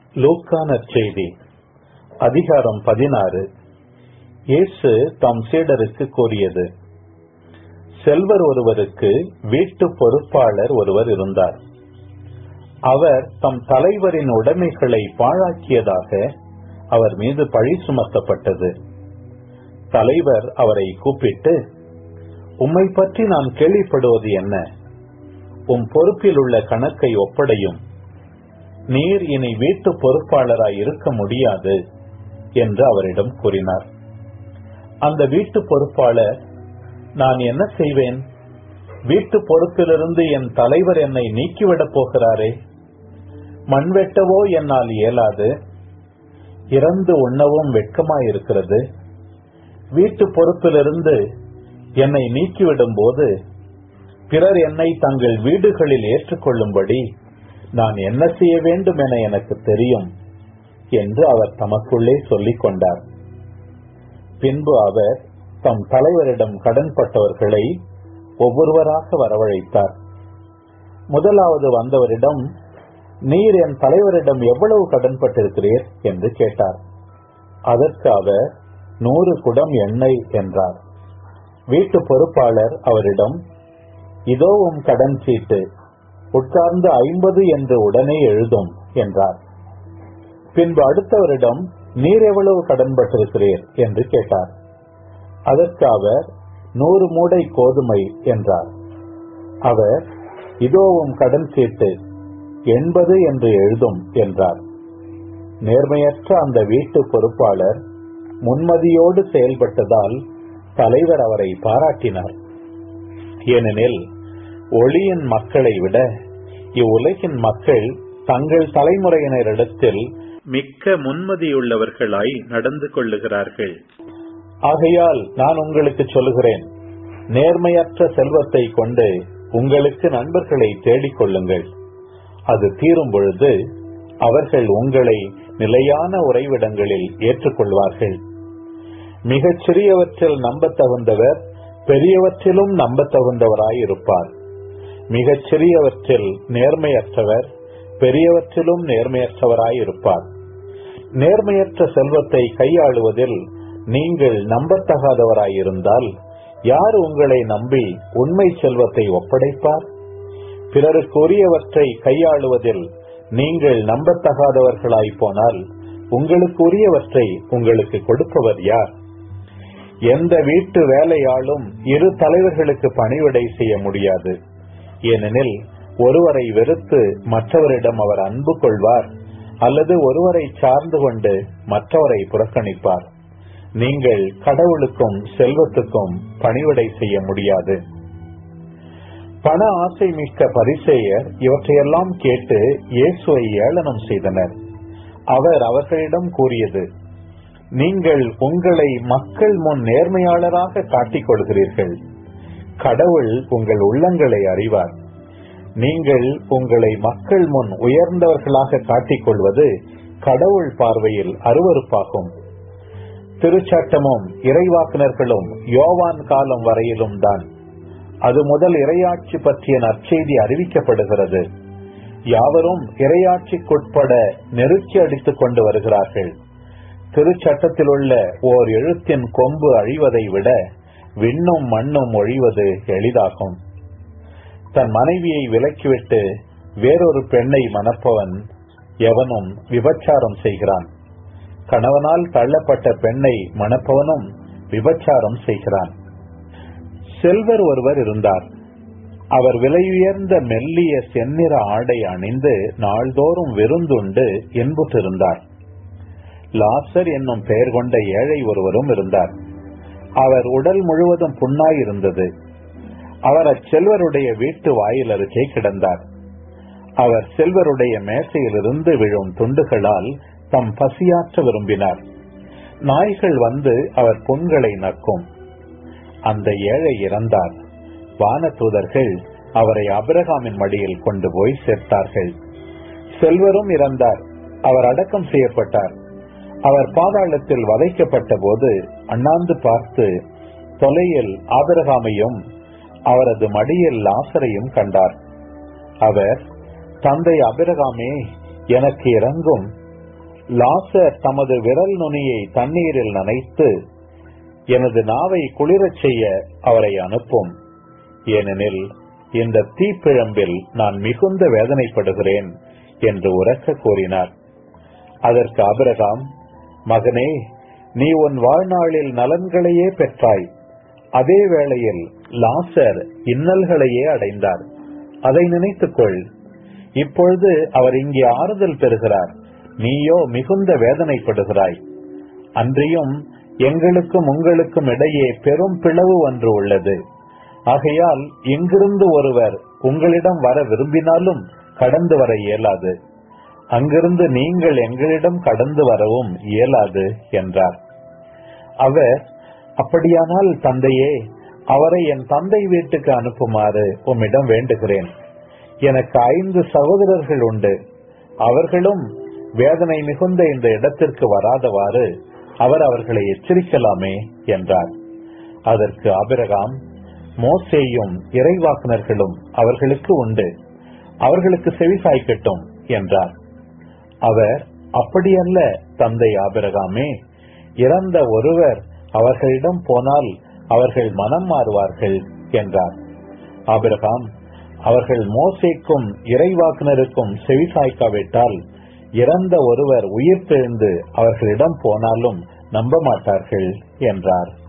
லூக்கா நற்செய்தி அதிகாரம் பதினாறு இயேசு தம் சீடருக்கு கூறியது செல்வர் ஒருவருக்கு வீட்டு பொறுப்பாளர் ஒருவர் இருந்தார் அவர் தம் தலைவரின் உடைமைகளை பாழாக்கியதாக அவர் மீது பழி சுமத்தப்பட்டது தலைவர் அவரை கூப்பிட்டு உம்மை பற்றி நான் கேள்விப்படுவது என்ன உம் பொறுப்பில் உள்ள கணக்கை ஒப்படையும் நீர் இனி வீட்டு பொறுப்பாளராய் இருக்க முடியாது என்று அவரிடம் கூறினார் அந்த வீட்டு பொறுப்பாளர் நான் என்ன செய்வேன் வீட்டு பொறுப்பிலிருந்து என் தலைவர் என்னை நீக்கிவிடப் போகிறாரே மண்வெட்டவோ என்னால் இயலாது இறந்து உண்ணவும் வெட்கமாயிருக்கிறது வீட்டு பொறுப்பிலிருந்து என்னை நீக்கிவிடும் போது பிறர் என்னை தங்கள் வீடுகளில் ஏற்றுக்கொள்ளும்படி நான் என்ன செய்ய வேண்டும் என எனக்கு தெரியும் என்று அவர் தமக்குள்ளே சொல்லிக் கொண்டார் பின்பு அவர் தம் தலைவரிடம் கடன்பட்டவர்களை ஒவ்வொருவராக வரவழைத்தார் முதலாவது வந்தவரிடம் நீர் என் தலைவரிடம் எவ்வளவு கடன்பட்டிருக்கிறீர் என்று கேட்டார் அதற்கு அவர் நூறு குடம் எண்ணெய் என்றார் வீட்டு பொறுப்பாளர் அவரிடம் இதோ உம் கடன் சீட்டு உட்கார்ந்து ஐம்பது என்று உடனே எழுதும் என்றார் பின்பு அடுத்தவரிடம் நீர் எவ்வளவு கடன்பட்டிருக்கிறீர் என்று கேட்டார் அதற்கு அவர் நூறு மூடை கோதுமை என்றார் அவர் இதோவும் கடன் சீட்டு எண்பது என்று எழுதும் என்றார் நேர்மையற்ற அந்த வீட்டு பொறுப்பாளர் முன்மதியோடு செயல்பட்டதால் தலைவர் அவரை பாராட்டினார் ஏனெனில் ஒளியின் மக்களை விட இவ்வுலகின் மக்கள் தங்கள் தலைமுறையினரிடத்தில் மிக்க முன்மதியுள்ளவர்களாய் நடந்து கொள்ளுகிறார்கள் ஆகையால் நான் உங்களுக்கு சொல்லுகிறேன் நேர்மையற்ற செல்வத்தை கொண்டு உங்களுக்கு நண்பர்களை தேடிக் கொள்ளுங்கள் அது தீரும் பொழுது அவர்கள் உங்களை நிலையான உறைவிடங்களில் ஏற்றுக்கொள்வார்கள் மிகச் சிறியவற்றில் நம்பத்தகுந்தவர் பெரியவற்றிலும் நம்பத்தகுந்தவராய் இருப்பார் மிகச் சிறியவற்றில் நேர்மையற்றவர் பெரியவற்றிலும் நேர்மையற்றவராய் இருப்பார் நேர்மையற்ற செல்வத்தை கையாளுவதில் நீங்கள் நம்பத்தகாதவராயிருந்தால் யார் உங்களை நம்பி உண்மை செல்வத்தை ஒப்படைப்பார் பிறருக்கு உரியவற்றை கையாளுவதில் நீங்கள் நம்பத்தகாதவர்களாய் போனால் உங்களுக்கு உரியவற்றை உங்களுக்கு கொடுப்பவர் யார் எந்த வீட்டு வேலையாலும் இரு தலைவர்களுக்கு பணிவிடை செய்ய முடியாது ஏனெனில் ஒருவரை வெறுத்து மற்றவரிடம் அவர் அன்பு கொள்வார் அல்லது ஒருவரை சார்ந்து கொண்டு மற்றவரை புறக்கணிப்பார் நீங்கள் கடவுளுக்கும் செல்வத்துக்கும் பணிவிடை செய்ய முடியாது பண ஆசை மிக்க பரிசேயர் இவற்றையெல்லாம் கேட்டு இயேசுவை ஏளனம் செய்தனர் அவர் அவர்களிடம் கூறியது நீங்கள் உங்களை மக்கள் முன் நேர்மையாளராக காட்டிக் கொள்கிறீர்கள் கடவுள் உங்கள் உள்ளங்களை அறிவார் நீங்கள் உங்களை மக்கள் முன் உயர்ந்தவர்களாக காட்டிக் கொள்வது கடவுள் பார்வையில் அருவறுப்பாகும் திருச்சட்டமும் இறைவாக்குனர்களும் யோவான் காலம் வரையிலும் தான் அது முதல் இரையாட்சி பற்றிய நற்செய்தி அறிவிக்கப்படுகிறது யாவரும் இரையாட்சிக்குட்பட நெருக்கி அடித்துக் கொண்டு வருகிறார்கள் திருச்சட்டத்தில் உள்ள ஓர் எழுத்தின் கொம்பு அழிவதை விட விண்ணும் மண்ணும் ஒழிவது எளிதாகும் தன் மனைவியை விலக்கிவிட்டு வேறொரு பெண்ணை மணப்பவன் எவனும் விபச்சாரம் செய்கிறான் கணவனால் தள்ளப்பட்ட பெண்ணை மணப்பவனும் விபச்சாரம் செய்கிறான் செல்வர் ஒருவர் இருந்தார் அவர் விலையுயர்ந்த மெல்லிய செந்நிற ஆடை அணிந்து நாள்தோறும் விருந்துண்டு இன்புற்றிருந்தார் லாசர் என்னும் பெயர் கொண்ட ஏழை ஒருவரும் இருந்தார் அவர் உடல் முழுவதும் புண்ணாய் இருந்தது அவர் அச்செல்வருடைய வீட்டு வாயில் அருகே கிடந்தார் அவர் செல்வருடைய மேசையிலிருந்து விழும் துண்டுகளால் தம் பசியாற்ற விரும்பினார் நாய்கள் வந்து அவர் புண்களை நக்கும் அந்த ஏழை இறந்தார் வானதூதர்கள் அவரை அபிரகாமின் மடியில் கொண்டு போய் சேர்த்தார்கள் செல்வரும் இறந்தார் அவர் அடக்கம் செய்யப்பட்டார் அவர் பாதாளத்தில் வதைக்கப்பட்ட போது அண்ணாந்து பார்த்து தொலையில் ஆபிரகாமையும் அவரது மடியில் லாசரையும் கண்டார் அவர் தந்தை அபிரகாமே எனக்கு இறங்கும் லாசர் தமது விரல் நுனியை தண்ணீரில் நனைத்து எனது நாவை குளிரச் செய்ய அவரை அனுப்பும் ஏனெனில் இந்த தீப்பிழம்பில் நான் மிகுந்த வேதனைப்படுகிறேன் என்று உரக்க கூறினார் அதற்கு அபிரகாம் மகனே நீ உன் வாழ்நாளில் நலன்களையே பெற்றாய் அதே வேளையில் லாசர் இன்னல்களையே அடைந்தார் அதை நினைத்துக்கொள் இப்பொழுது அவர் இங்கே ஆறுதல் பெறுகிறார் நீயோ மிகுந்த வேதனைப்படுகிறாய் அன்றியும் எங்களுக்கும் உங்களுக்கும் இடையே பெரும் பிளவு ஒன்று உள்ளது ஆகையால் எங்கிருந்து ஒருவர் உங்களிடம் வர விரும்பினாலும் கடந்து வர இயலாது அங்கிருந்து நீங்கள் எங்களிடம் கடந்து வரவும் இயலாது என்றார் அவர் அப்படியானால் தந்தையே அவரை என் தந்தை வீட்டுக்கு அனுப்புமாறு உம்மிடம் வேண்டுகிறேன் எனக்கு ஐந்து சகோதரர்கள் உண்டு அவர்களும் வேதனை மிகுந்த இந்த இடத்திற்கு வராதவாறு அவர் அவர்களை எச்சரிக்கலாமே என்றார் அதற்கு அபிரகாம் மோசேயும் இறைவாக்குனர்களும் அவர்களுக்கு உண்டு அவர்களுக்கு செவி சாய்க்கட்டும் என்றார் அவர் அப்படியல்ல தந்தை ஆபிரகாமே இறந்த ஒருவர் அவர்களிடம் போனால் அவர்கள் மனம் மாறுவார்கள் என்றார் ஆபிரகாம் அவர்கள் மோசேக்கும் இறைவாக்குனருக்கும் செவி சாய்க்காவிட்டால் இறந்த ஒருவர் உயிர் தெழுந்து அவர்களிடம் போனாலும் நம்ப மாட்டார்கள் என்றார்